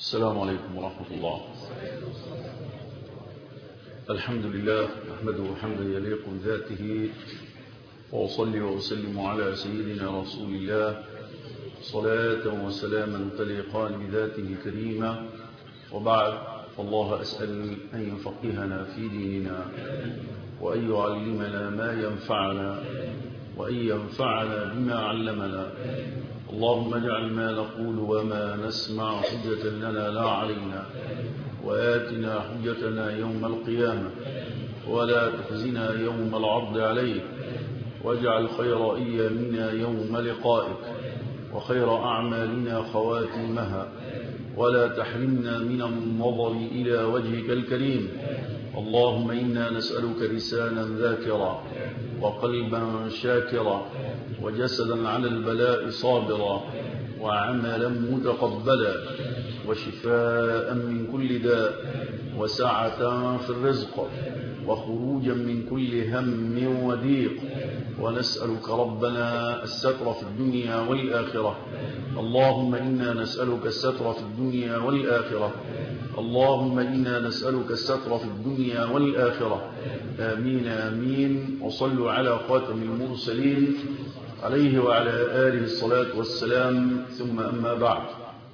السلام عليكم ورحمة الله الحمد لله نحمده حمدا يليق بذاته وأصلي وأسلم على سيدنا رسول الله صلاة وسلاما تليقان بذاته كريمة وبعد فالله أسأل أن يفقهنا في ديننا وأن يعلمنا ما ينفعنا وأن ينفعنا بما علمنا اللهم اجعل ما نقول وما نسمع حجة لنا لا علينا وآتنا حجتنا يوم القيامة ولا تخزنا يوم العرض عليك واجعل خير أيامنا يوم لقائك وخير أعمالنا خواتيمها ولا تحرمنا من النظر إلى وجهك الكريم اللهم إنا نسألك لسانا ذاكرا وقلبا شاكرا وجسدا على البلاء صابرا وعملا متقبلا وشفاء من كل داء وسعة في الرزق وخروجا من كل هم وضيق ونسألك ربنا الستر في الدنيا والآخرة اللهم إنا نسألك الستر في الدنيا والآخرة اللهم إنا نسألك الستر في الدنيا والآخرة آمين آمين وصلوا على خاتم المرسلين عليه وعلى آله الصلاة والسلام ثم أما بعد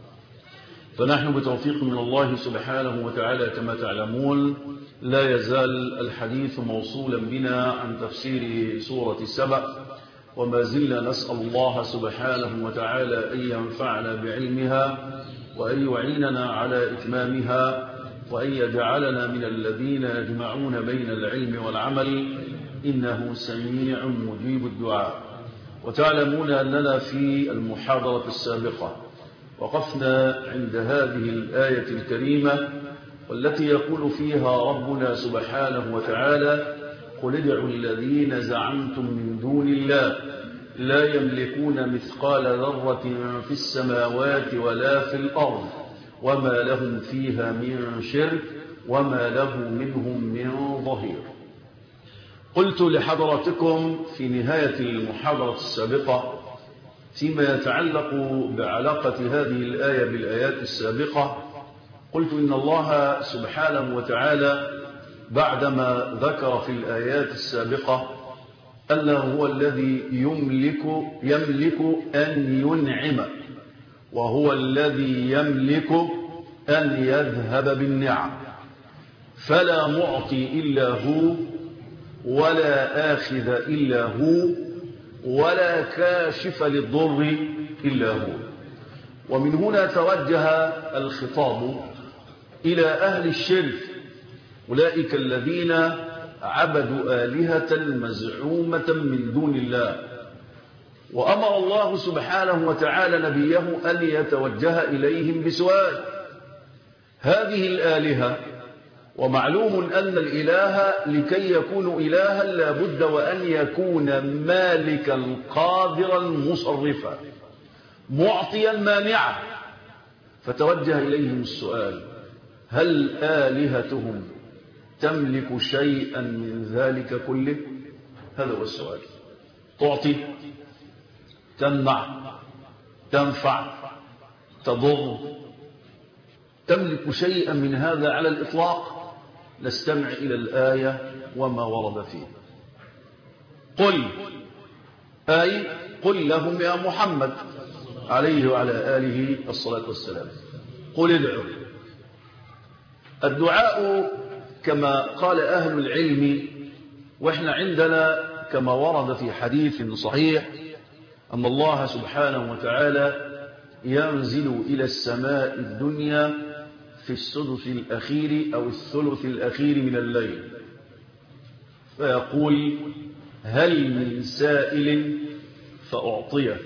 فنحن بتوفيق من الله سبحانه وتعالى كما تعلمون لا يزال الحديث موصولا بنا عن تفسير سورة سبأ وما زلنا نسأل الله سبحانه وتعالى أن ينفعنا بعلمها وأن يعيننا على إتمامها وأن يجعلنا من الذين يجمعون بين العلم والعمل إنه سميع مجيب الدعاء وتعلمون أننا في المحاضرة السابقة وقفنا عند هذه الآية الكريمة والتي يقول فيها ربنا سبحانه وتعالى قل ادعوا الذين زعمتم من دون الله لا يملكون مثقال ذرة في السماوات ولا في الأرض وما لهم فيها من شرك وما له منهم من ظهير قلت لحضراتكم في نهاية المحاضرة السابقة فيما يتعلق بعلاقة هذه الآية بالآيات السابقة قلت إن الله سبحانه وتعالى بعدما ذكر في الآيات السابقة أنه هو الذي يملك يملك أن ينعم وهو الذي يملك أن يذهب بالنعم فلا معطي إلا هو ولا آخذ إلا هو ولا كاشف للضر إلا هو ومن هنا توجه الخطاب إلى أهل الشرك أولئك الذين عبدوا آلهة مزعومة من دون الله وأمر الله سبحانه وتعالى نبيه أن يتوجه إليهم بسؤال هذه الآلهة ومعلوم أن الإله لكي يكون إلها لا بد وأن يكون مالكا قادرا مصرفا معطيا مانعا فتوجه إليهم السؤال هل آلهتهم تملك شيئا من ذلك كله هذا هو السؤال تعطي تمنع تنفع تضر تملك شيئا من هذا على الإطلاق نستمع إلى الآية وما ورد فيه قل أي قل لهم يا محمد عليه وعلى آله الصلاة والسلام قل ادعوا الدعاء كما قال أهل العلم وإحنا عندنا كما ورد في حديث صحيح أن الله سبحانه وتعالى ينزل إلى السماء الدنيا في السدس الأخير أو الثلث الأخير من الليل فيقول هل من سائل فأعطيه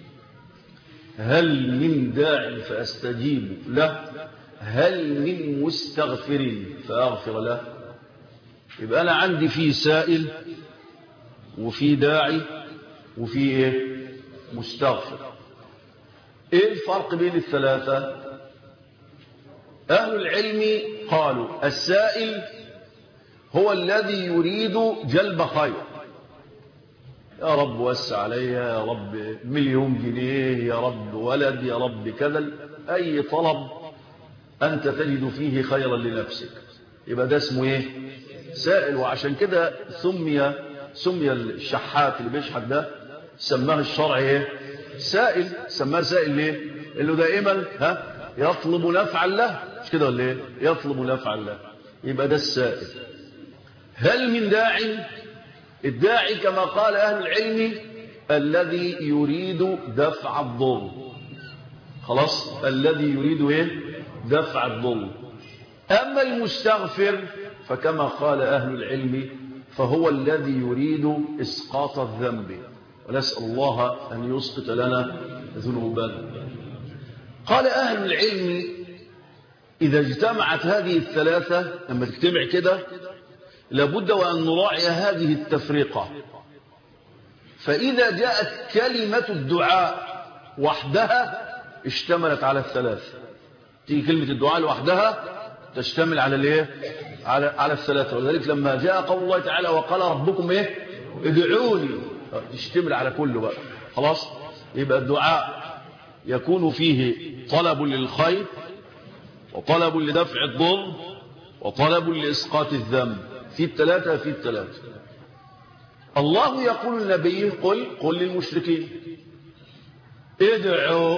هل من داع فأستجيب له هل من مستغفر فأغفر له يبقى أنا عندي في سائل وفي داعي وفي إيه مستغفر إيه الفرق بين الثلاثة أهل العلم قالوا السائل هو الذي يريد جلب خير يا رب وسع عليها يا رب مليون جنيه يا رب ولد يا رب كذا أي طلب أنت تجد فيه خيرا لنفسك يبقى ده اسمه ايه سائل وعشان كده سمي سمي الشحات اللي بيشحت ده سماه الشرع ايه سائل سماه سائل ليه انه دائما ها يطلب نفعا له مش كده ولا ايه يطلب نفعا له يبقى ده السائل هل من داع الداعي كما قال اهل العلم الذي يريد دفع الضر خلاص الذي يريد ايه دفع الضر اما المستغفر فكما قال اهل العلم فهو الذي يريد اسقاط الذنب ونسال الله ان يسقط لنا ذنوبنا قال اهل العلم اذا اجتمعت هذه الثلاثه لما تجتمع كده لابد وان نراعي هذه التفرقه فإذا جاءت كلمة الدعاء وحدها اشتملت على الثلاث تيجي كلمة الدعاء لوحدها تشتمل على الايه على على الثلاثة ولذلك لما جاء قول الله تعالى وقال ربكم ايه ادعوني تشتمل على كله بقى خلاص يبقى الدعاء يكون فيه طلب للخير وطلب لدفع الضر وطلب لإسقاط الذنب في الثلاثة في الثلاثة الله يقول النبي قل قل للمشركين ادعوا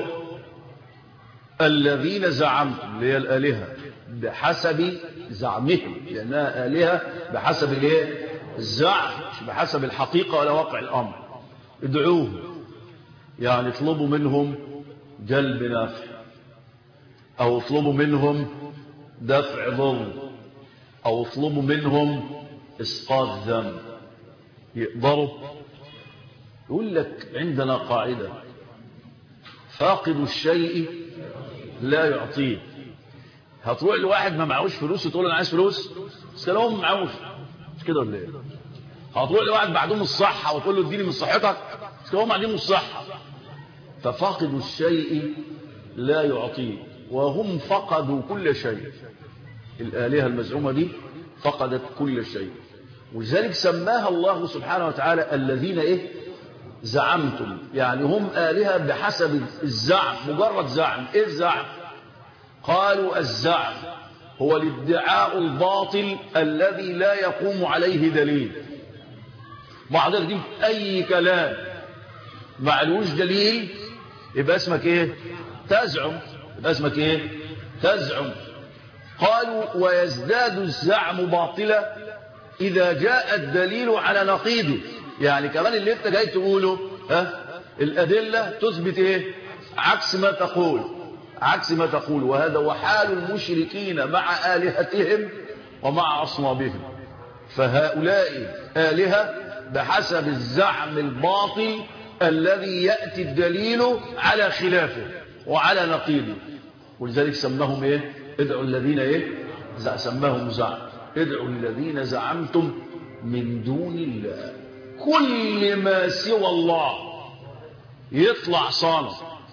الذين زعمتم اللي هي الآلهة بحسب زعمهم لأنها آلهة بحسب الايه الزعم مش بحسب الحقيقة ولا واقع الأمر ادعوه يعني اطلبوا منهم جلب نافع أو اطلبوا منهم دفع ضر أو اطلبوا منهم إسقاط ذنب يقدروا يقول لك عندنا قاعدة فاقد الشيء لا يعطيه هتروح لواحد ما معهوش فلوس وتقول له انا عايز فلوس بس كده هو ما معهوش مش كده ولا ايه هتروح لواحد معدوم الصحة وتقول له اديني من صحتك بس كده هو معدوم الصحة ففاقد الشيء لا يعطيه وهم فقدوا كل شيء الآلهة المزعومة دي فقدت كل شيء ولذلك سماها الله سبحانه وتعالى الذين ايه زعمتم يعني هم آلهة بحسب الزعم مجرد زعم ايه الزعم قالوا الزعم هو الادعاء الباطل الذي لا يقوم عليه دليل بعض دي اي كلام معلوش دليل يبقى اسمك ايه تزعم يبقى اسمك ايه تزعم قالوا ويزداد الزعم باطلا إذا جاء الدليل على نقيضه يعني كمان اللي انت جاي تقوله ها الأدلة تثبت ايه عكس ما تقول عكس ما تقول وهذا وحال المشركين مع آلهتهم ومع أصنابهم فهؤلاء آلهة بحسب الزعم الباطل الذي يأتي الدليل على خلافه وعلى نقيضه ولذلك سماهم ايه ادعوا الذين ايه سماهم زعم ادعوا الذين زعمتم من دون الله كل ما سوى الله يطلع صانع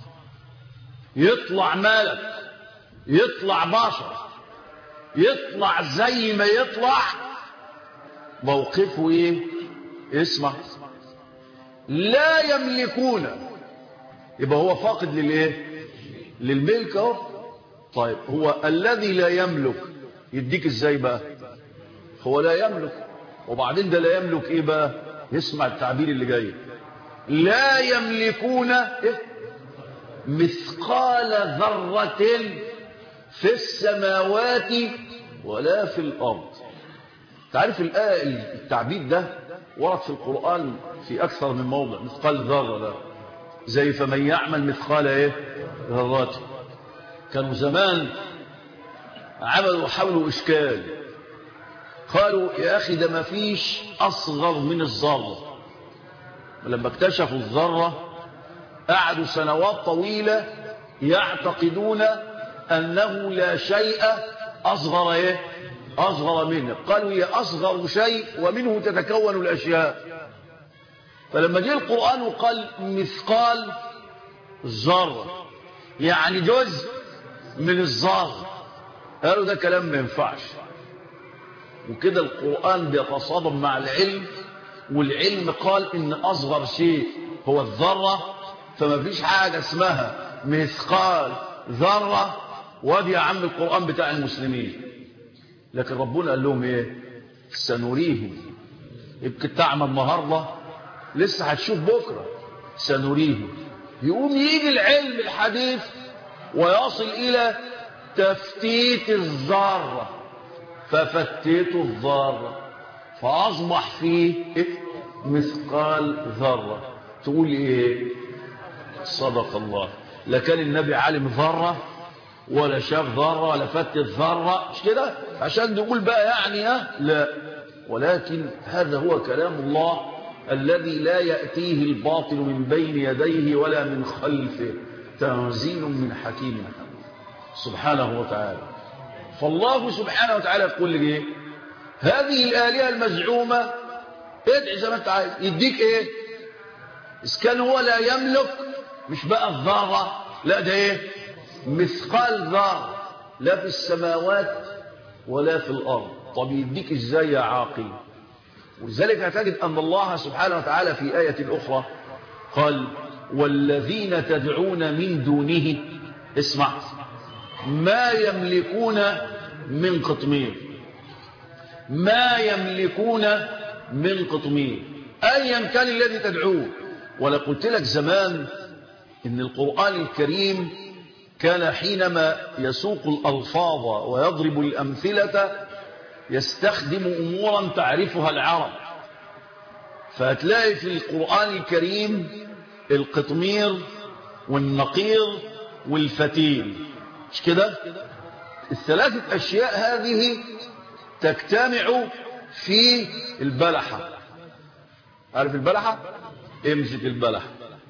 يطلع مالك يطلع بشر يطلع زي ما يطلع موقفه ايه اسمع لا يملكون يبقى هو فاقد للايه للملك اهو طيب هو الذي لا يملك يديك ازاي بقى هو لا يملك وبعدين ده لا يملك ايه بقى يسمع التعبير اللي جاي لا يملكون إيه؟ مثقال ذرة في السماوات ولا في الأرض تعرف الآية التعبير ده ورد في القرآن في أكثر من موضع مثقال ذرة ده زي فمن يعمل مثقال ايه ذرات كانوا زمان عملوا حولوا إشكال قالوا يا أخي ده ما فيش أصغر من الذرة لما اكتشفوا الذرة قعدوا سنوات طويلة يعتقدون أنه لا شيء أصغر إيه؟ أصغر منه قالوا هي أصغر شيء ومنه تتكون الأشياء فلما جاء القرآن وقال مثقال ذرة يعني جزء من الذرة قالوا ده كلام ما ينفعش وكده القرآن بيتصادم مع العلم والعلم قال ان اصغر شيء هو الذرة فما فيش حاجة اسمها مثقال ذرة وادي يا عم القرآن بتاع المسلمين لكن ربنا قال لهم ايه سنريهم يمكن تعمل النهارده لسه هتشوف بكره سنريهم يقوم يجي العلم الحديث ويصل الى تفتيت الذره ففتيت الذره فاصبح فيه مثقال ذره تقول ايه صدق الله لا كان النبي عالم ذره ولا شاف ذره ولا فتت ذره مش كده عشان نقول بقى يعني ها لا ولكن هذا هو كلام الله الذي لا يأتيه الباطل من بين يديه ولا من خلفه تنزيل من حكيم سبحانه وتعالى فالله سبحانه وتعالى يقول لك ايه هذه الآلهة المزعومة ادعي زي ما انت عايز يديك ايه إذا كان هو لا يملك مش بقى الذرة لا ده ايه مثقال ذرة لا في السماوات ولا في الأرض طب يديك ازاي يا عاقل ولذلك هتجد أن الله سبحانه وتعالى في آية أخرى قال والذين تدعون من دونه اسمع ما يملكون من قطمير ما يملكون من قطمير أيا كان الذي تدعوه ولا قلت لك زمان إن القرآن الكريم كان حينما يسوق الألفاظ ويضرب الأمثلة يستخدم أمورا تعرفها العرب فهتلاقي في القرآن الكريم القطمير والنقير والفتيل مش كده الثلاثة أشياء هذه تجتمع في البلحة عارف البلحة امسك البلحة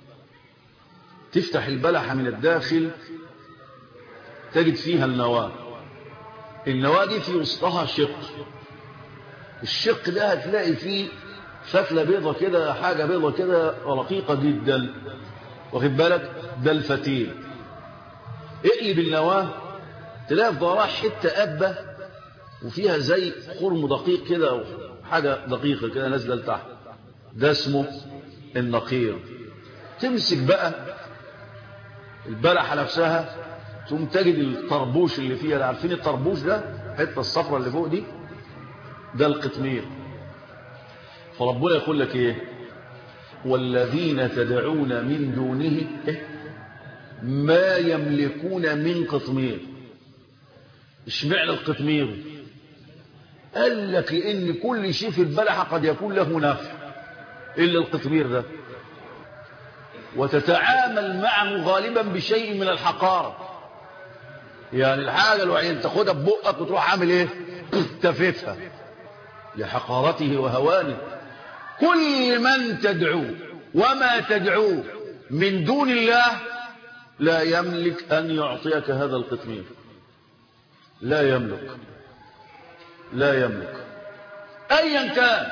تفتح البلحة من الداخل تجد فيها النواة النواة دي في وسطها شق الشق ده هتلاقي فيه فتلة بيضة كده حاجة بيضة كده رقيقة جدا واخد بالك ده الفتيل اقلب النواة تلاقي في ظهرها حتة أبة وفيها زي خرم دقيق كده أو حاجة دقيقة كده نازلة لتحت ده اسمه النقير تمسك بقى البلحة نفسها ثم تجد الطربوش اللي فيها ده عارفين الطربوش ده الحته الصفراء اللي فوق دي ده القطمير فربنا يقول لك ايه والذين تدعون من دونه إيه؟ ما يملكون من قطمير اشمعنى القطمير قال لك لان كل شيء في البلحه قد يكون له نفع الا القطمير ده وتتعامل معه غالبا بشيء من الحقاره يعني الحاجة الوحيدة تاخدها ببقك وتروح عامل ايه تفيتها لحقارته وهوانه كل من تدعو وما تدعو من دون الله لا يملك أن يعطيك هذا القطمير لا يملك لا يملك أيا كان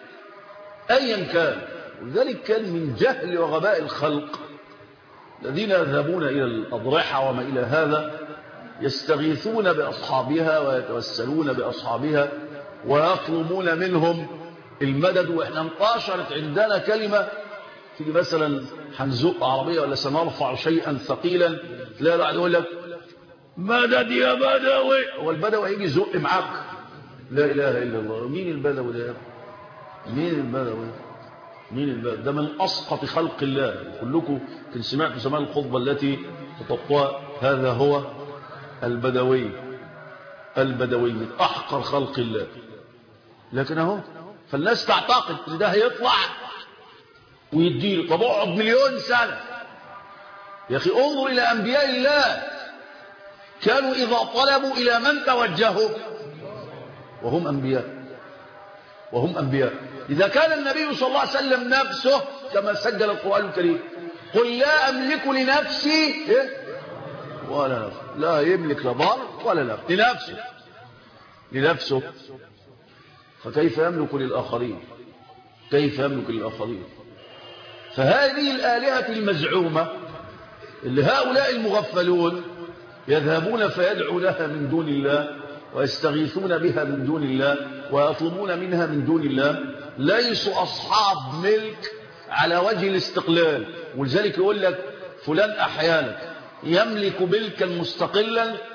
أيا كان ولذلك كان من جهل وغباء الخلق الذين يذهبون إلى الأضرحة وما إلى هذا يستغيثون بأصحابها ويتوسلون بأصحابها ويطلبون منهم المدد وإحنا انتشرت عندنا كلمة تيجي مثلا هنزق عربية ولا سنرفع شيئا ثقيلا تلاقي الواحد يقول لك مدد يا بدوي هو البدوي هيجي يزق معاك لا إله إلا الله مين البدوي ده مين البدوي مين البدوي ده من أسقط خلق الله كلكم كنت سمعتوا زمان الخطبة التي تطبقها هذا هو البدوي البدوي من أحقر خلق الله لكن اهو فالناس تعتقد ان ده هيطلع ويديله طب اقعد مليون سنة يا أخي انظر إلى أنبياء الله كانوا إذا طلبوا إلى من توجهوا وهم أنبياء وهم أنبياء إذا كان النبي صلى الله عليه وسلم نفسه كما سجل القرآن الكريم قل لا أملك لنفسي إيه؟ ولا نفسه لا يملك لا ضر ولا نفس لنفسه لنفسه فكيف يملك للآخرين كيف يملك للآخرين فهذه الآلهة المزعومة اللي هؤلاء المغفلون يذهبون فيدعوا لها من دون الله ويستغيثون بها من دون الله ويطلبون منها من دون الله ليسوا أصحاب ملك على وجه الاستقلال ولذلك يقول لك فلان أحيانا يملك ملكا مستقلا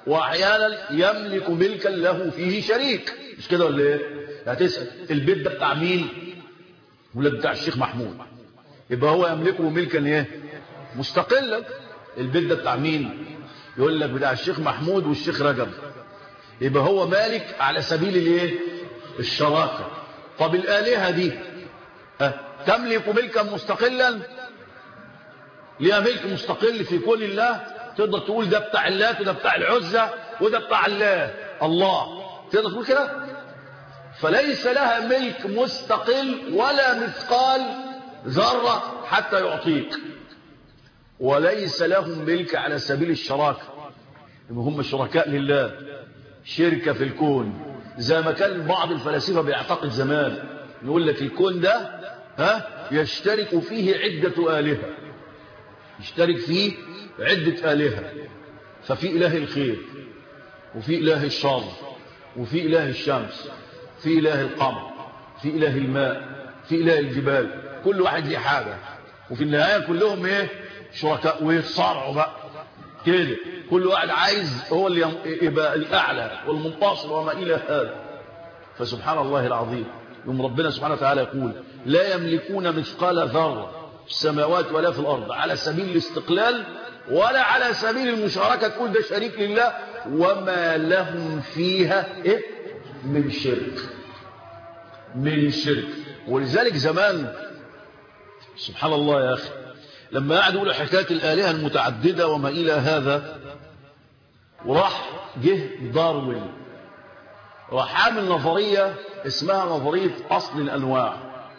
واحيانا يملك ملكا له فيه شريك مش كده ولا ايه هتسال البيت ده بتاع مين ولا بتاع الشيخ محمود يبقى هو يملكه ملكا ايه مستقلا البيت ده بتاع مين يقول لك بتاع الشيخ محمود والشيخ رجب يبقى هو مالك على سبيل الايه الشراكه طب الالهه دي ها تملك ملكا مستقلا ليها ملك مستقل في كون الله تقدر تقول ده بتاع اللات وده بتاع العزة وده بتاع الله الله تقدر تقول كده فليس لها ملك مستقل ولا مثقال ذرة حتى يعطيك وليس لهم ملك على سبيل الشراكة هم شركاء لله شركة في الكون زي ما كان بعض الفلاسفة بيعتقد زمان يقول لك الكون ده ها يشترك فيه عدة آلهة يشترك فيه عدة آلهة ففي إله الخير وفي إله الشر وفي إله الشمس في إله القمر في إله الماء في إله الجبال كل واحد ليه حاجة وفي النهاية كلهم ايه شركاء ويتصارعوا بقى كده كل واحد عايز هو اللي يبقى الأعلى والمنتصر وما إلى هذا فسبحان الله العظيم يوم ربنا سبحانه وتعالى يقول لا يملكون مثقال ذرة في السماوات ولا في الأرض على سبيل الاستقلال ولا على سبيل المشاركة تقول ده شريك لله وما لهم فيها إيه؟ من شرك من شرك ولذلك زمان سبحان الله يا أخي لما قعدوا يقولوا حكاية الآلهة المتعددة وما إلى هذا وراح جه داروين راح عامل نظرية اسمها نظرية أصل الأنواع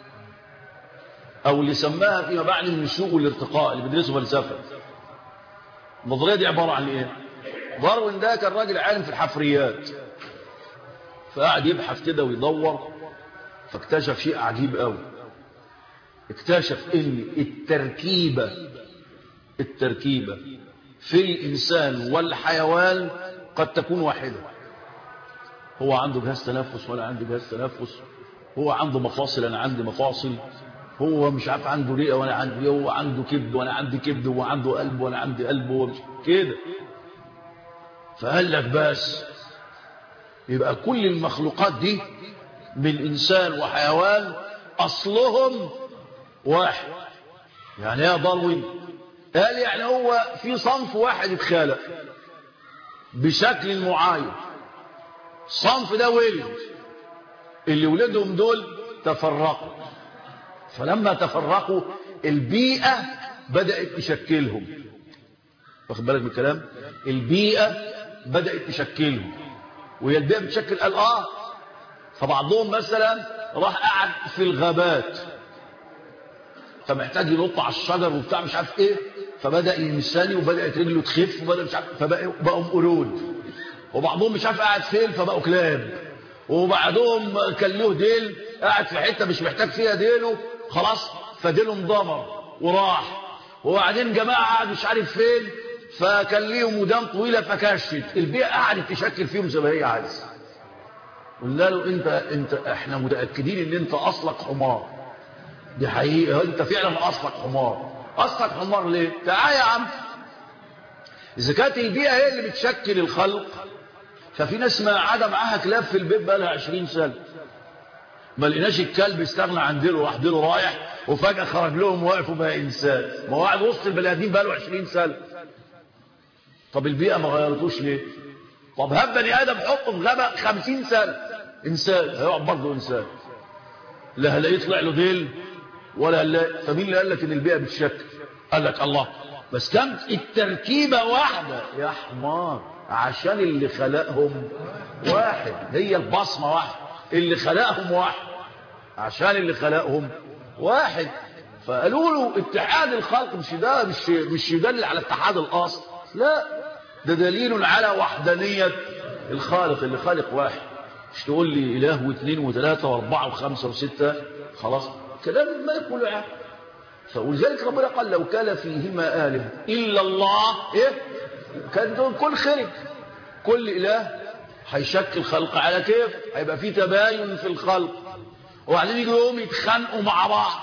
أو اللي سماها فيما بعد النشوء والارتقاء اللي بيدرسوا فلسفة النظرية دي عبارة عن إيه داروين ده كان راجل عالم في الحفريات فقعد يبحث كده ويدور فاكتشف شيء عجيب قوي اكتشف ان التركيبة التركيبة في الإنسان والحيوان قد تكون واحدة هو عنده جهاز تنفس ولا عنده جهاز تنفس هو عنده مفاصل أنا عندي مفاصل هو مش عارف عنده رئة وأنا عندي رئة هو عنده كبد وأنا عندي كبد هو عنده قلب وأنا عندي قلب هو مش كده فقال لك بس يبقى كل المخلوقات دي من إنسان وحيوان أصلهم واحد يعني يا ضروي قال يعني هو في صنف واحد اتخلق بشكل معين الصنف ده ولد اللي ولدهم دول تفرقوا فلما تفرقوا البيئة بدأت تشكلهم واخد بالك من الكلام البيئة بدأت تشكلهم وهي البيئة بتشكل قال اه فبعضهم مثلا راح قعد في الغابات فمحتاج ينط على الشجر وبتاع مش عارف ايه فبدا ينساني وبدات رجله تخف وبدا مش عارف فبقوا قرود وبعضهم مش عارف قاعد فين فبقوا كلاب وبعضهم كان له ديل قاعد في حته مش محتاج فيها ديله خلاص فديله انضمر وراح وبعدين جماعه قعدوا مش عارف فين فكان ليهم ودان طويله فكشت البيئه قعدت تشكل فيهم زي ما هي عايزه قلنا له انت انت احنا متاكدين ان انت اصلك حمار دي حقيقة انت فعلا اصلك حمار اصلك حمار ليه تعال يا عم اذا كانت البيئة هي اللي بتشكل الخلق ففي ناس ما قاعده معاها كلاب في البيت بقى لها 20 سنة ما لقيناش الكلب استغنى عن ديله راح ديله رايح وفجأة خرج لهم واقف وبقى انسان ما هو قاعد وسط البني ادمين بقى له 20 سنة طب البيئة ما غيرتوش ليه طب هب بني ادم حطه في غابة 50 سنة انسان هيقعد برضه انسان لا هلاقيه طلع له ديل ولا هلا فمين اللي قال لك ان البيئه بتشكل قال لك الله بس كانت التركيبه واحده يا حمار عشان اللي خلقهم واحد هي البصمه واحده اللي خلقهم واحد عشان اللي خلقهم واحد فقالوا له اتحاد الخلق مش ده مش مش يدل على اتحاد الاصل لا ده دليل على وحدانيه الخالق اللي خالق واحد مش تقول لي اله واثنين وثلاثه واربعه وخمسه وسته خلاص كلام ما يقول يعني فولذلك ربنا قال لو كان فيهما آلهة إلا الله إيه كان دول كل خلق كل إله هيشكل خلق على كيف هيبقى في تباين في الخلق وبعدين يجوا يوم يتخانقوا مع بعض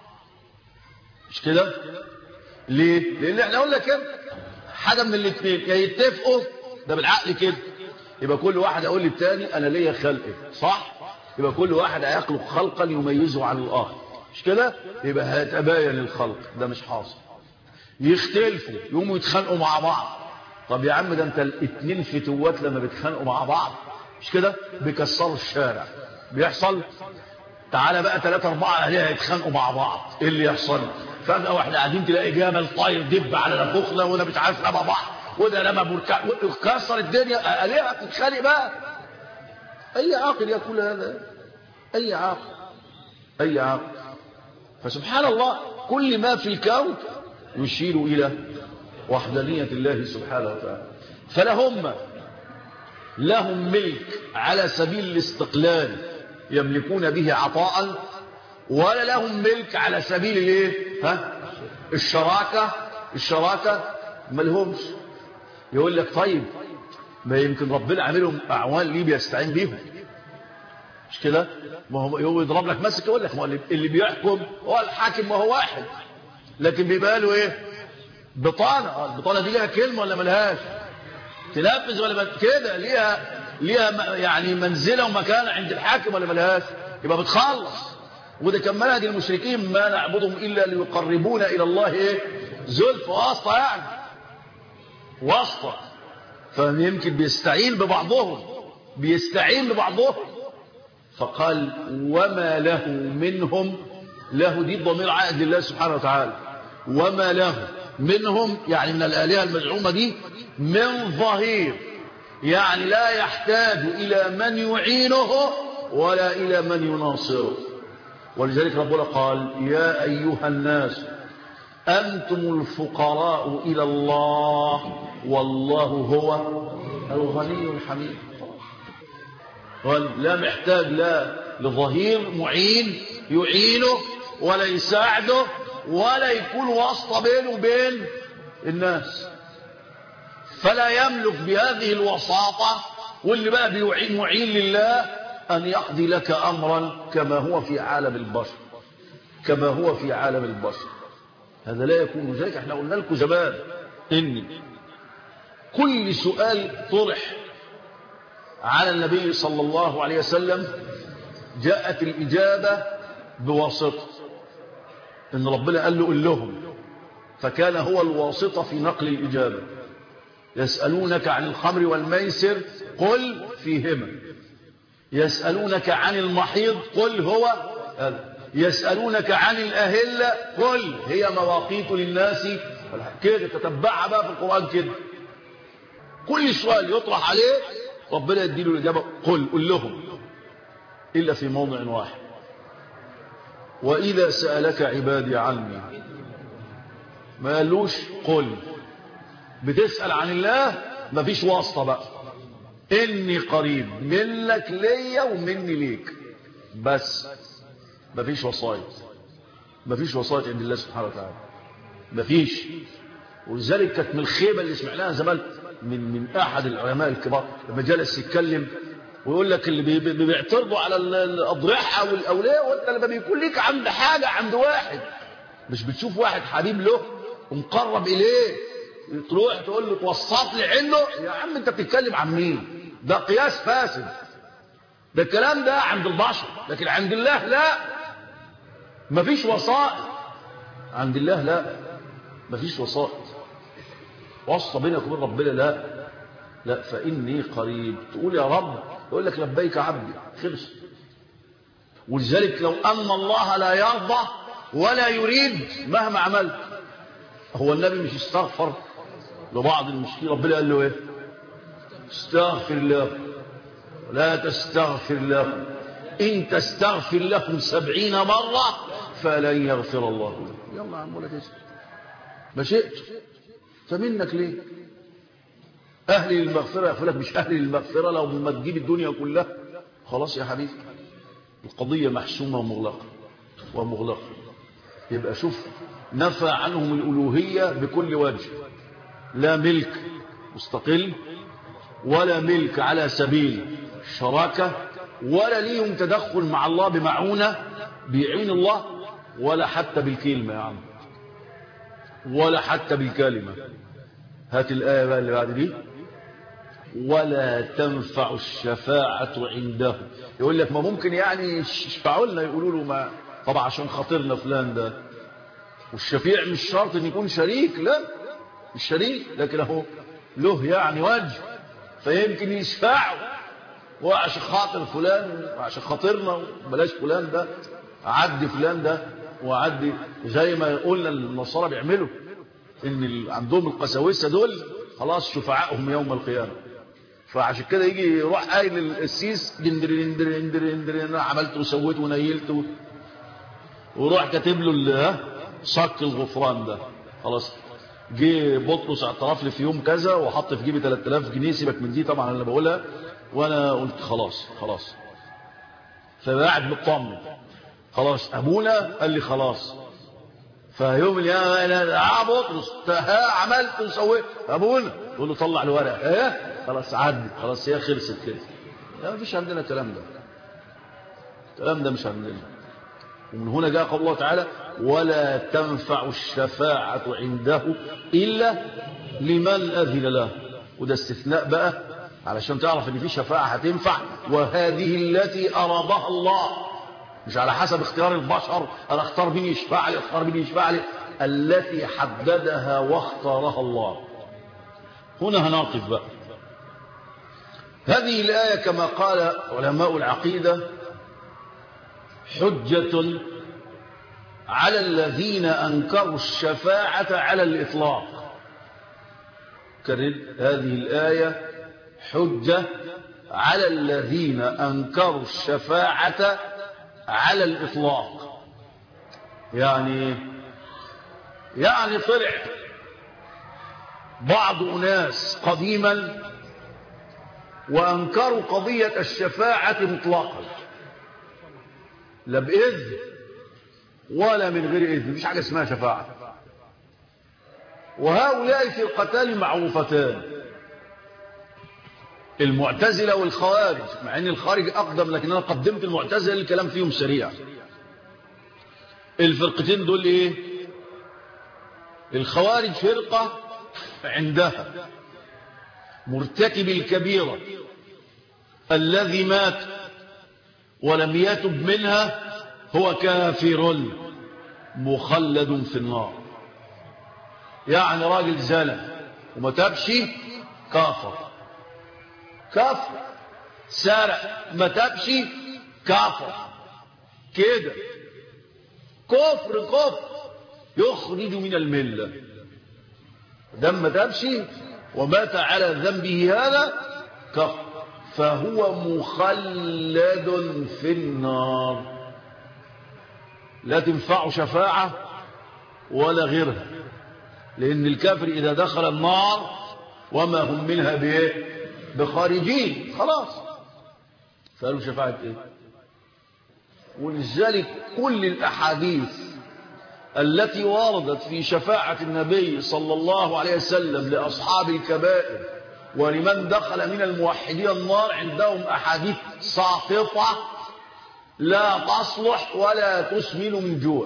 مش كده ليه لان احنا قلنا كده حاجه من الاثنين يا يتفقوا ده بالعقل كده يبقى كل واحد يقول للتاني انا ليا خلق صح يبقى كل واحد هيخلق خلقا يميزه عن الاخر مش كده يبقى هيتباين الخلق ده مش حاصل يختلفوا يقوموا يتخانقوا مع بعض طب يا عم ده انت الاتنين فتوات لما بيتخانقوا مع بعض مش كده بيكسروا الشارع بيحصل تعالى بقى ثلاثة أربعة أهلها يتخانقوا مع بعض إيه اللي يحصل فجأة واحنا قاعدين تلاقي جمل طاير دب على نفوخنا وده مش عارف رمى بعض وده رمى بركان كسر الدنيا آلهة تتخانق بقى أي عاقل يقول هذا أي عاقل أي عاقل فسبحان الله كل ما في الكون يشير إلى وحدانية الله سبحانه وتعالى فلهم لهم ملك على سبيل الاستقلال يملكون به عطاء ولا لهم ملك على سبيل الايه ها الشراكه الشراكه ما لهمش يقول لك طيب ما يمكن ربنا عاملهم اعوان ليه بيستعين بيهم مش كده ما هو هو يضرب لك مسك يقول لك ما هو اللي بيحكم هو الحاكم ما هو واحد لكن بيبقى له ايه بطانه البطانه دي ليها كلمه ولا ملهاش تنفذ ولا كده ليها ليها يعني منزله ومكانه عند الحاكم ولا ملهاش يبقى بتخلص وده كان منهج المشركين ما نعبدهم الا ليقربونا الى الله ايه زلف واسطه يعني واسطه فيمكن بيستعين ببعضهم بيستعين ببعضهم فقال وما له منهم له دي الضمير عائد لله سبحانه وتعالى وما له منهم يعني من الآلهة المزعومة دي من ظهير يعني لا يحتاج إلى من يعينه ولا إلى من يناصره ولذلك ربنا قال يا أيها الناس أنتم الفقراء إلى الله والله هو الغني الحميد قال لا محتاج لا لظهير معين يعينه ولا يساعده ولا يكون واسطة بينه وبين الناس فلا يملك بهذه الوساطة واللي بقى بيعين معين لله أن يقضي لك أمرا كما هو في عالم البشر كما هو في عالم البشر هذا لا يكون ذلك احنا قلنا لكم زمان إن كل سؤال طرح على النبي صلى الله عليه وسلم جاءت الإجابة بواسطة إن ربنا قال له قل لهم فكان هو الواسطة في نقل الإجابة يسألونك عن الخمر والميسر قل فيهما يسألونك عن المحيض قل هو يسألونك عن الأهلة قل هي مواقيت للناس كده تتبعها بقى في القرآن كده كل سؤال يطرح عليه ربنا يديله الإجابة قل قل لهم إلا في موضع واحد وإذا سألك عبادي عني ما قالوش قل بتسأل عن الله مفيش واسطة بقى إني قريب منك ليا ومني ليك بس مفيش وسايط مفيش وسايط عند الله سبحانه وتعالى مفيش ولذلك كانت من الخيبة اللي سمعناها زمان من من أحد العلماء الكبار لما جلس يتكلم ويقول لك اللي بي بيعترضوا على الأضرحة والأولياء وانت لما بيكون ليك عند حاجة عند واحد مش بتشوف واحد حبيب له ومقرب إليه تروح تقول له توسط لي عنه يا عم انت بتتكلم عن مين ده قياس فاسد ده الكلام ده عند البشر لكن عند الله لا مفيش وسائط عند الله لا مفيش وسائط واسطه بينك وبين ربنا لا لا فاني قريب تقول يا رب يقول لك لبيك عبدي خلص ولذلك لو ان الله لا يرضى ولا يريد مهما عملت هو النبي مش استغفر لبعض المشكلين ربنا قال له ايه استغفر له لا تستغفر له إن تستغفر لهم سبعين مرة فلن يغفر الله لهم يلا يا عم ولا تسأل ما شئت فمنك ليه أهل المغفرة يقول لك مش أهل المغفرة لو ما تجيب الدنيا كلها خلاص يا حبيبي القضية محسومة ومغلقة ومغلقة يبقى شوف نفى عنهم الألوهية بكل وجه لا ملك مستقل ولا ملك على سبيل الشراكة ولا ليهم تدخل مع الله بمعونة بيعين الله ولا حتى بالكلمة يا عم ولا حتى بالكلمة هات الآية بقى اللي بعد دي ولا تنفع الشفاعة عنده يقول لك ما ممكن يعني يشفعوا لنا يقولوا له ما طبعا عشان خاطرنا فلان ده والشفيع مش شرط ان يكون شريك لا مش شريك لكن اهو له يعني وجه فيمكن يشفعوا وعشان خاطر فلان وعشان خاطرنا بلاش فلان ده عدي فلان ده وعدي زي ما قلنا النصارى بيعملوا ان ال- عندهم القساوسه دول خلاص شفعائهم يوم القيامه فعشان كده يجي يروح قايل القسيس دندر دندر دندر دندر انا عملت وسويت ونيلت و... وروح كاتب له ال- ها، صك الغفران ده خلاص جه بطرس اعترف لي في يوم كذا وحط في جيبي 3000 جنيه سيبك من دي طبعا انا بقولها وانا قلت خلاص خلاص فقاعد مطمن خلاص ابونا قال لي خلاص فيوم اليوم انا اه بطرس ها عملت وسويت ابونا يقول له طلع الورق ايه خلاص عدي خلاص هي خلصت كده لا مفيش عندنا الكلام ده الكلام ده مش عندنا ومن هنا جاء قول الله تعالى ولا تنفع الشفاعة عنده إلا لمن أذن له وده استثناء بقى علشان تعرف ان في شفاعة هتنفع وهذه التي أرادها الله مش على حسب اختيار البشر انا اختار مين يشفع لي اختار مين يشفع لي التي حددها واختارها الله هنا هنقف بقى هذه الآية كما قال علماء العقيدة حجة على الذين أنكروا الشفاعة على الإطلاق كرر هذه الآية حجة على الذين أنكروا الشفاعة على الإطلاق يعني يعني طلع بعض أناس قديما وأنكروا قضية الشفاعة مطلقا لا بإذن ولا من غير إذن مش حاجة اسمها شفاعة وهؤلاء فرقتان معروفتان المعتزلة والخوارج مع ان الخارج اقدم لكن انا قدمت المعتزلة الكلام فيهم سريع الفرقتين دول ايه الخوارج فرقة عندها مرتكب الكبيرة الذي مات ولم يتب منها هو كافر مخلد في النار يعني راجل زنى وما تبش كافر كافر سرق ما تبش كافر كده كفر كفر يخرج من الملة دم تبش ومات على ذنبه هذا كفر فهو مخلد في النار لا تنفع شفاعة ولا غيرها لأن الكافر إذا دخل النار وما هم منها بإيه بخارجين خلاص فقالوا شفاعة إيه ولذلك كل الأحاديث التي وردت في شفاعة النبي صلى الله عليه وسلم لأصحاب الكبائر ولمن دخل من الموحدين النار عندهم أحاديث ساقطة لا تصلح ولا تسمن من جوع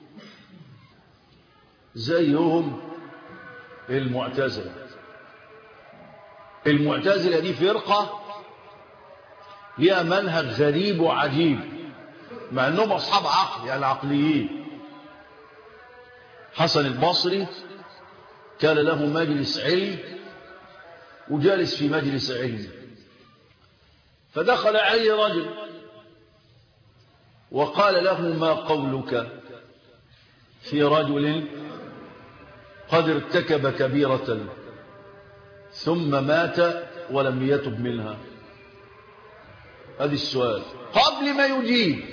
زيهم المعتزلة المعتزلة دي فرقة لها منهج غريب وعجيب مع انهم اصحاب عقل يعني عقليين حسن البصري كان له مجلس علم وجالس في مجلس علم فدخل عليه رجل وقال له ما قولك في رجل قد ارتكب كبيرة ثم مات ولم يتب منها هذا السؤال قبل ما يجيب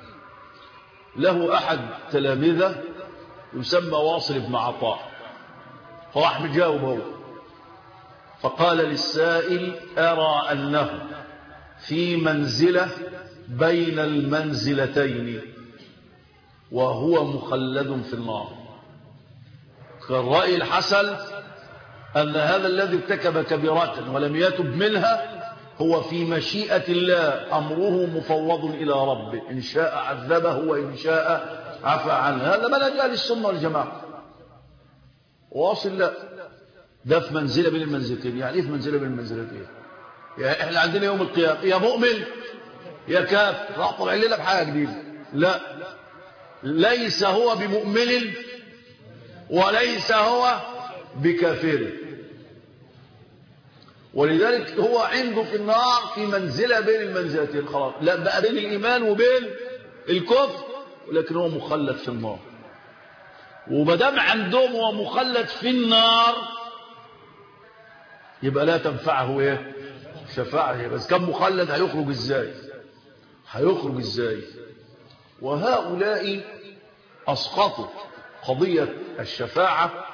له أحد تلامذة يسمى واصل بن عطاء فراح مجاوب هو فقال للسائل أرى أنه في منزلة بين المنزلتين وهو مخلد في النار كالرأي الحسن أن هذا الذي ارتكب كبيرة ولم يتب منها هو في مشيئة الله أمره مفوض إلى ربه إن شاء عذبه وإن شاء عفى عنه هذا منهج أهل السنة والجماعة واصل لا ده في منزلة بين المنزلتين يعني إيه في منزلة بين المنزلتين يعني احنا عندنا يوم القيامة يا مؤمن يا كافر راح طلع لنا بحاجة جديدة لا ليس هو بمؤمن وليس هو بكافر ولذلك هو عنده في النار في منزلة بين المنزلتين خلاص لا بقى بين الإيمان وبين الكفر ولكن هو مخلد في النار ومدام عندهم هو مخلد في النار يبقى لا تنفعه ايه شفاعة بس كم مخلد هيخرج ازاي هيخرج ازاي وهؤلاء اسقطوا قضية الشفاعة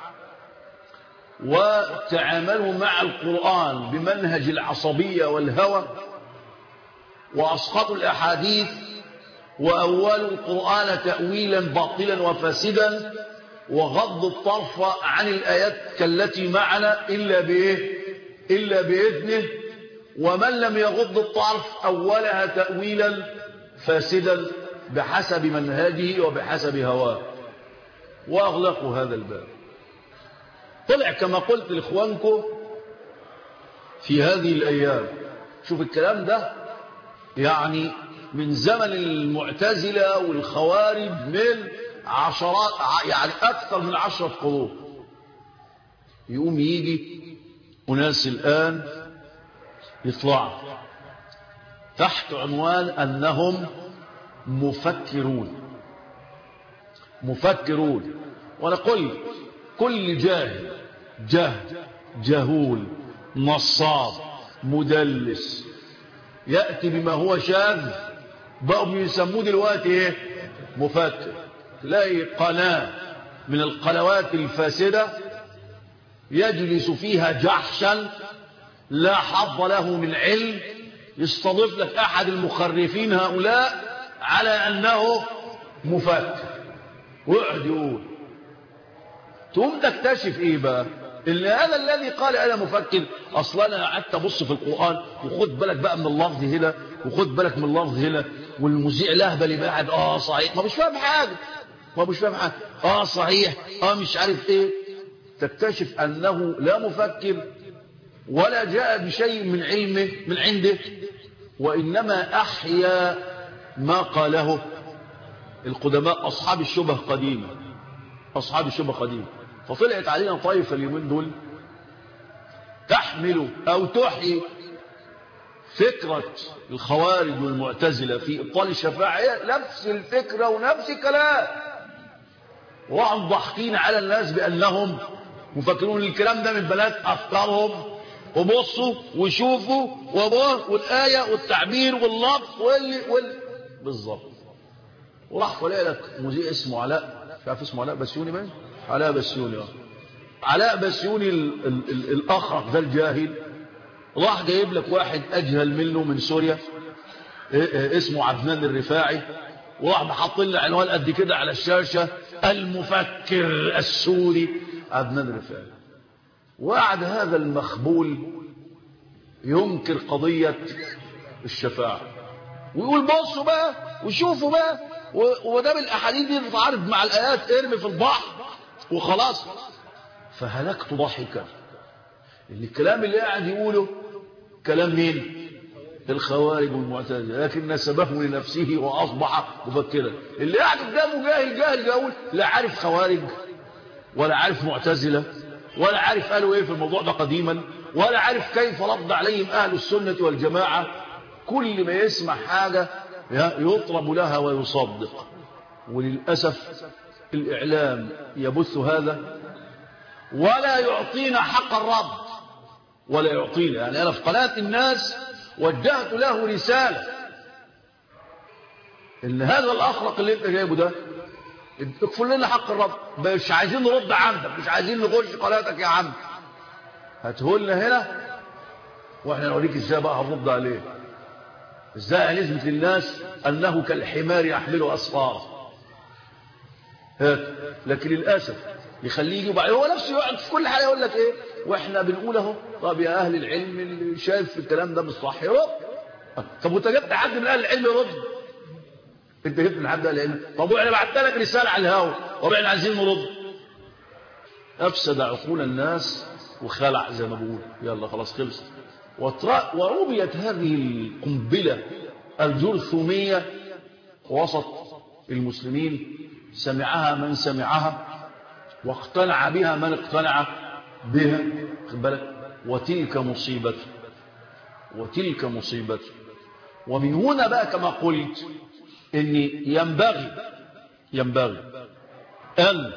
وتعاملوا مع القرآن بمنهج العصبية والهوى وأسقطوا الأحاديث وأولوا القرآن تأويلا باطلا وفاسدا وغضوا الطرف عن الآيات كالتي معنا إلا بإيه إلا بإذنه ومن لم يغض الطرف أولها تأويلا فاسدا بحسب منهجه وبحسب هواه وأغلقوا هذا الباب طلع كما قلت لإخوانكم في هذه الأيام شوف الكلام ده يعني من زمن المعتزلة والخوارج من عشرات يعني أكثر من عشرة قرون يقوم يجي أناس الآن يطلعوا تحت عنوان أنهم مفكرون مفكرون ونقول كل جاهل جهل جهول نصاب مدلس يأتي بما هو شاذ بقوا يسموه دلوقتي ايه مفكر تلاقي قناة من القنوات الفاسدة يجلس فيها جحشا لا حظ له من علم يستضيف لك أحد المخرفين هؤلاء على أنه مفكر ويقعد يقول تقوم تكتشف ايه بقى ان هذا الذي قال انا مفكر اصلا انا قعدت ابص في القران وخد بالك بقى من اللفظ هنا وخد بالك من اللفظ هنا والمذيع لهبل يبقى قاعد اه صحيح ما مش فاهم حاجه ما مش فاهم حاجه اه صحيح اه مش عارف ايه تكتشف انه لا مفكر ولا جاء بشيء من علمه من عنده وانما احيا ما قاله القدماء اصحاب الشبه قديما اصحاب الشبه قديما فطلعت علينا طائفة اليومين دول تحمل أو تحيي فكرة الخوارج والمعتزلة في إبطال الشفاعة نفس الفكرة ونفس الكلام وهم ضاحكين على الناس بأنهم مفكرون الكلام ده من بنات أفكارهم وبصوا وشوفوا وبصوا والآية والتعبير واللفظ وال... وال... بالظبط وراح طلع لك مذيع اسمه علاء مش عارف اسمه علاء بسيوني باين علاء بسيوني علاء بسيوني ال ال ال الأخرق ذا الجاهل راح جايب لك واحد أجهل منه من سوريا اسمه عدنان الرفاعي وراح محط لنا عنوان قد كده على الشاشة المفكر السوري عدنان الرفاعي وقعد هذا المخبول ينكر قضية الشفاعة ويقول بصوا بقى وشوفوا بقى وده بالاحاديث دي تتعارض مع الايات ارمي في البحر وخلاص فهلكت ضحكا اللي الكلام اللي قاعد يقوله كلام مين الخوارج والمعتزله لكن نسبه لنفسه واصبح مفكرا اللي قاعد قدامه جاهل جاهل يقول لا عارف خوارج ولا عارف معتزله ولا عارف قالوا ايه في الموضوع ده قديما ولا عارف كيف رد عليهم اهل السنه والجماعه كل ما يسمع حاجه يطرب لها ويصدق وللأسف الإعلام يبث هذا ولا يعطينا حق الرد ولا يعطينا يعني أنا في قناة الناس وجهت له رسالة إن هذا الأخرق اللي أنت جايبه ده اكفل لنا حق الرد مش عايزين نرد عندك مش عايزين نخش قناتك يا عم هاتهولنا هنا واحنا نوريك ازاي بقى هنرد عليه ازاي هنثبت للناس انه كالحمار يحمل اسفار لكن للاسف يخليه يجي وبعدين هو نفسه يقعد في كل حاجه يقول لك ايه واحنا بنقول اهو طب يا اهل العلم اللي شايف الكلام ده مش صح يرد طب وانت جبت حد من اهل العلم يرد انت جبت من حد اهل العلم طب واحنا بعت لك رساله على الهوا طب احنا عايزين نرد افسد عقول الناس وخلع زي ما بقول يلا خلاص خلص ورميت هذه القنبلة الجرثومية وسط المسلمين سمعها من سمعها واقتنع بها من اقتنع بها بالك وتلك مصيبته وتلك مصيبته ومن هنا بقى كما قلت ان ينبغي ينبغي ان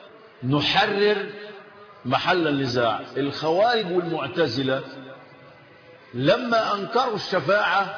نحرر محل النزاع الخوارج والمعتزله لما انكروا الشفاعه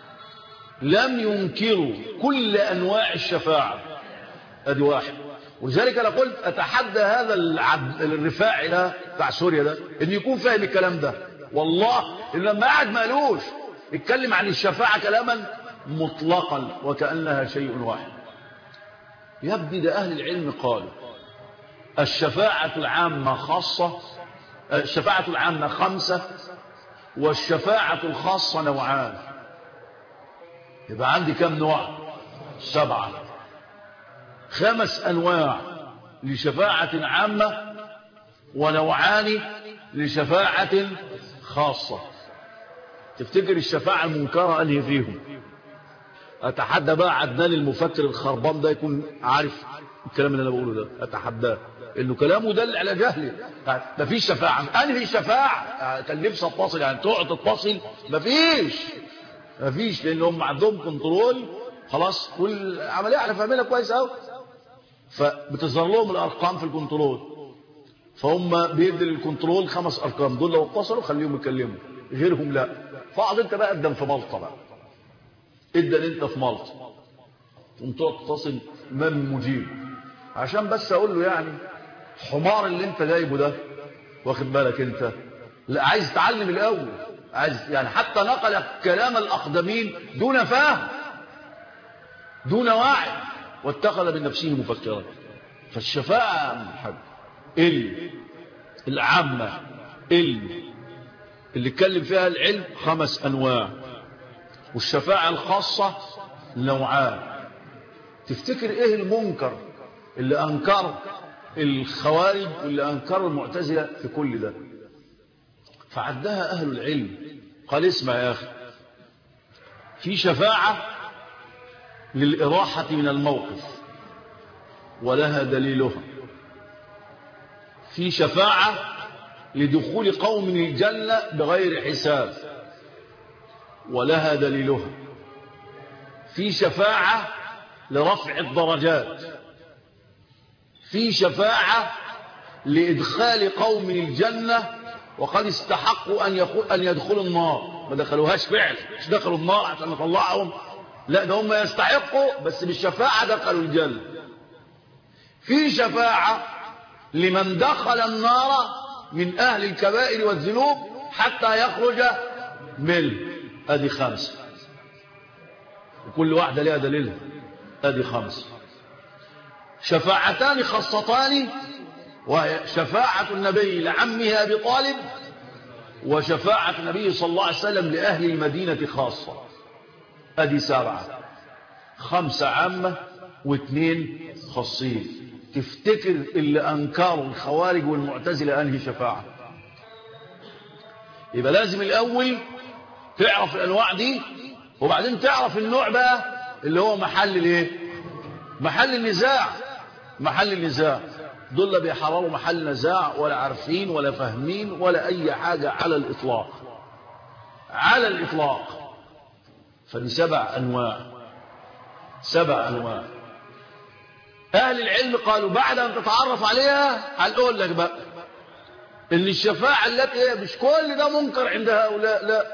لم ينكروا كل انواع الشفاعه ادي واحد ولذلك انا قلت اتحدى هذا العبد الرفاعي ده بتاع سوريا ده ان يكون فاهم الكلام ده والله إن لما قعد ما قالوش اتكلم عن الشفاعه كلاما مطلقا وكانها شيء واحد يا ابني ده اهل العلم قالوا الشفاعه العامه خاصه الشفاعه العامه خمسه والشفاعه الخاصه نوعان يبقى عندي كم نوع سبعه خمس أنواع لشفاعة عامة ونوعان لشفاعة خاصة تفتكر الشفاعة المنكرة أنهي فيهم أتحدى بقى عدنان المفكر الخربان ده يكون عارف الكلام اللي أنا بقوله ده أتحداه إنه كلامه دل على جهله مفيش شفاعة أنهي شفاعة كان نفسي أتصل يعني تقعد تتصل مفيش مفيش لأن هم عندهم كنترول خلاص كل عملية احنا فاهمينها كويس قوي فبتظهر لهم الارقام في الكنترول فهم بيدي للكنترول خمس ارقام دول لو اتصلوا خليهم يكلموا غيرهم لا فاقعد انت بقى قدم في ملطه بقى ادن انت في ملطه تقوم تقعد تتصل من مجيب عشان بس اقول له يعني حمار اللي انت جايبه ده واخد بالك انت لا عايز تعلم الاول عايز يعني حتى نقل كلام الاقدمين دون فهم دون وعي واتخذ من نفسه مفكرا فالشفاعة من حد اللي العامة اللي اللي اتكلم فيها العلم خمس أنواع والشفاعة الخاصة نوعان تفتكر ايه المنكر اللي أنكر الخوارج واللي أنكر المعتزلة في كل ده فعدها أهل العلم قال اسمع يا أخي في شفاعة للإراحة من الموقف ولها دليلها في شفاعة لدخول قوم الجنة بغير حساب ولها دليلها في شفاعة لرفع الدرجات في شفاعة لإدخال قوم الجنة وقد استحقوا أن, أن يدخلوا النار ما دخلوهاش فعل مش دخلوا النار عشان نطلعهم لا ده هم يستحقوا بس بالشفاعة دخلوا الجنة في شفاعة لمن دخل النار من أهل الكبائر والذنوب حتى يخرج من أدي خمسة وكل واحدة لها دليلها أدي خمسة شفاعتان خاصتان وهي شفاعة النبي لعمه أبي طالب وشفاعة النبي صلى الله عليه وسلم لأهل المدينة خاصة ادي سبعة خمسة عامة واثنين خاصين تفتكر اللي انكروا الخوارج والمعتزلة انهي شفاعة يبقى لازم الاول تعرف الانواع دي وبعدين تعرف النوع بقى اللي هو محل الايه محل النزاع محل النزاع دول لا بيحرروا محل نزاع ولا عارفين ولا فاهمين ولا اي حاجة على الاطلاق على الاطلاق فدي سبع أنواع سبع أنواع أهل العلم قالوا بعد أن تتعرف عليها هنقول لك بقى إن الشفاعة التي مش كل ده منكر عند هؤلاء لا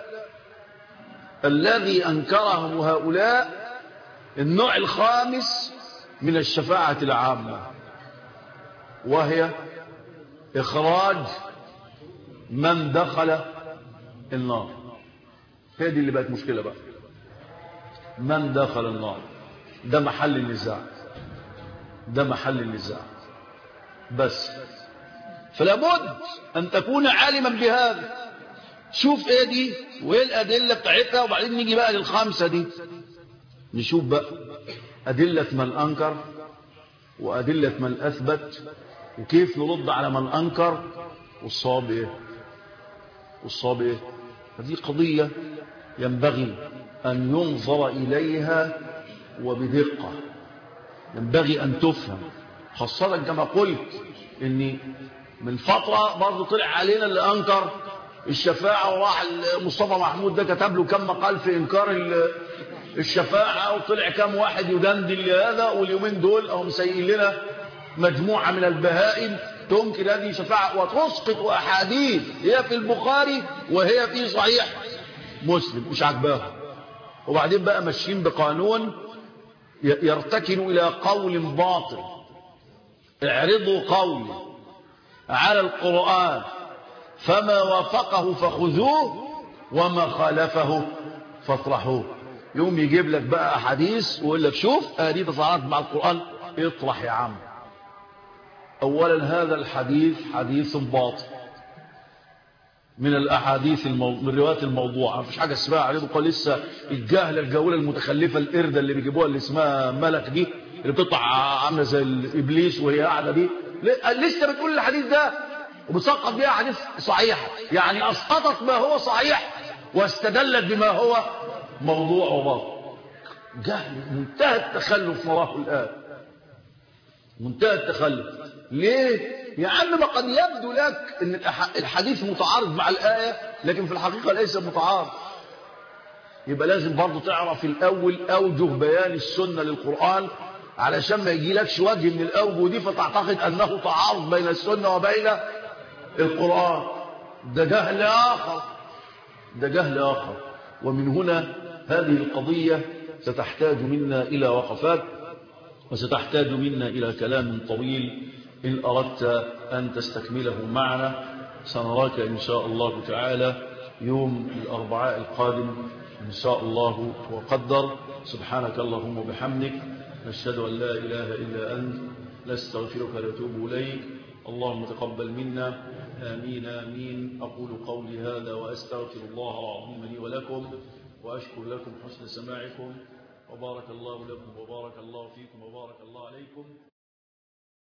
الذي أنكره هؤلاء النوع الخامس من الشفاعة العامة وهي إخراج من دخل النار هي دي اللي بقت مشكلة بقى من دخل النار ده محل النزاع ده محل النزاع بس فلابد أن تكون عالما بهذا شوف ايه دي وايه الأدلة بتاعتها وبعدين نيجي بقى للخمسة دي نشوف بقى أدلة من أنكر وأدلة من أثبت وكيف نرد على من أنكر والصواب ايه والصواب ايه هذه قضية ينبغي أن ينظر إليها وبدقة ينبغي أن تفهم خاصة كما قلت إن من فترة برضه طلع علينا اللي أنكر الشفاعة وراح مصطفى محمود ده كتب له كم مقال في إنكار الشفاعة وطلع كم واحد يدندن لهذا واليومين دول أهم سيئين لنا مجموعة من البهائم تنكر هذه الشفاعة وتسقط أحاديث هي في البخاري وهي في صحيح مسلم مش عجباهم وبعدين بقى ماشيين بقانون يرتكن إلى قول باطل اعرضوا قولي على القرآن فما وافقه فخذوه وما خالفه فاطرحوه يوم يجيب لك بقى أحاديث ويقول لك شوف هذه تصارعت مع القرآن اطرح يا عم أولا هذا الحديث حديث باطل من الأحاديث المو... من روايات الموضوعة مفيش حاجة اسمها عليه قال لسه الجاهلة الجولة المتخلفة القردة اللي بيجيبوها اللي اسمها ملك دي اللي بتطلع عاملة زي الإبليس وهي قاعدة دي لسه بتقول الحديث ده وبتسقط بيها حديث صحيح يعني أسقطت ما هو صحيح واستدلت بما هو موضوع وباطل جهل منتهى التخلف نراه الآن منتهى التخلف ليه يا عم ما قد يبدو لك ان الحديث متعارض مع الآية لكن في الحقيقة ليس متعارض يبقى لازم برضو تعرف الأول أوجه بيان السنة للقرآن علشان ما يجيلكش وجه من الأوجه دي فتعتقد أنه تعارض بين السنة وبين القرآن ده جهل آخر ده جهل آخر ومن هنا هذه القضية ستحتاج منا إلى وقفات وستحتاج منا إلى كلام طويل إن أردت أن تستكمله معنا سنراك إن شاء الله تعالى يوم الأربعاء القادم إن شاء الله وقدر سبحانك اللهم وبحمدك نشهد أن لا إله إلا أنت نستغفرك ونتوب إليك اللهم تقبل منا آمين آمين أقول قولي هذا وأستغفر الله العظيم لي ولكم وأشكر لكم حسن سماعكم وبارك الله لكم وبارك الله فيكم وبارك الله عليكم